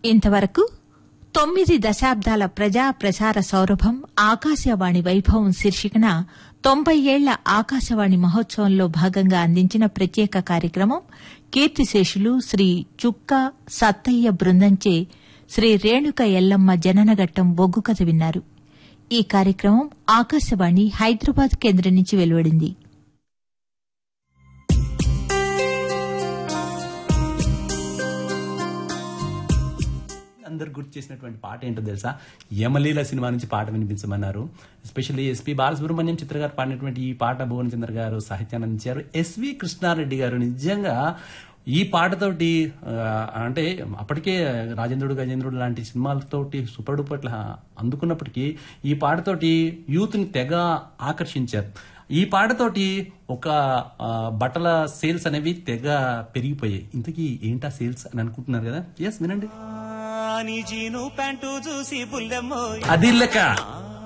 ఇంతవరకు తొమ్మిది దశాబ్దాల ప్రజా ప్రసార సౌరభం ఆకాశవాణి వైభవం శీర్షికన తొంభై ఏళ్ల ఆకాశవాణి మహోత్సవంలో భాగంగా అందించిన ప్రత్యేక కార్యక్రమం కీర్తిశేషులు శ్రీ చుక్క సత్తయ్య బృందంచే శ్రీ రేణుక ఎల్లమ్మ జననఘట్టం బొగ్గు కథ విన్నారు ఈ కార్యక్రమం ఆకాశవాణి హైదరాబాద్ కేంద్రం నుంచి వెలువడింది అందరు గుర్తు చేసినటువంటి పాట ఏంటో తెలుసా యమలీల సినిమా నుంచి పాట వినిపించమన్నారు ఎస్పెషల్లీ ఎస్పి బాలసుబ్రహ్మణ్యం చిత్ర గారు పాడినటువంటి ఈ పాట భువన్ చంద్ర గారు సాహిత్యాన్ని అందించారు ఎస్వి కృష్ణారెడ్డి గారు నిజంగా ఈ పాటతోటి ఆ, అంటే అప్పటికే రాజేంద్రుడు గజేంద్రుడు లాంటి సినిమాలతోటి సూపర్ డూపర్ల అందుకున్నప్పటికీ ఈ పాటతోటి యూత్ ని తెగ ఆకర్షించారు ఈ పాటతోటి ఒక ఆ, బట్టల సేల్స్ అనేవి తెగ పెరిగిపోయాయి ఇంతకీ ఏంటా సేల్స్ అని అనుకుంటున్నారు కదా ఎస్ వినండి నీ జీను ప్యాంటు చూసి బుల్లెమ్మో అది లెక్క ఆ